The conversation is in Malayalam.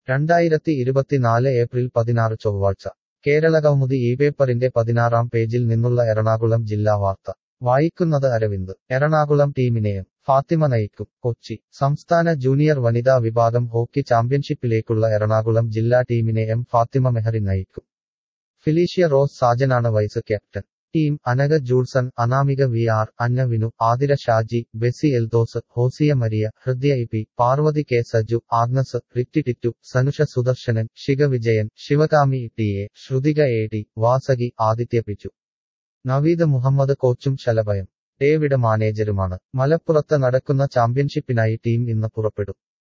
രണ്ടായിരത്തി ഇരുപത്തിനാല് ഏപ്രിൽ പതിനാറ് ചൊവ്വാഴ്ച കേരളകൗമുദി ഈ പേപ്പറിന്റെ പതിനാറാം പേജിൽ നിന്നുള്ള എറണാകുളം ജില്ലാ വാർത്ത വായിക്കുന്നത് അരവിന്ദ് എറണാകുളം ടീമിനെയും ഫാത്തിമ നയിക്കും കൊച്ചി സംസ്ഥാന ജൂനിയർ വനിതാ വിഭാഗം ഹോക്കി ചാമ്പ്യൻഷിപ്പിലേക്കുള്ള എറണാകുളം ജില്ലാ ടീമിനെ എം ഫാത്തിമ മെഹറി നയിക്കും ഫിലീഷ്യ റോസ് സാജനാണ് vice captain team Anagha Julson Anamika V R Anna Vinu Athira Shaji Besy Eldhose Hosea Maria Hridaya E P Parvathy K Saju Agnes Ritty Tittu Sanusha Sudarsanan Shikha Vijayan Sivakami T A Sruthika A T Vasaki Aditya Pichu Naveed Muhammad കോച്ചും ശലഭയം ഡേവിഡ് മാനേജരുമാണ് മലപ്പുറത്ത് നടക്കുന്ന ചാമ്പ്യൻഷിപ്പിനായി ടീം ഇന്ന് പുറപ്പെടും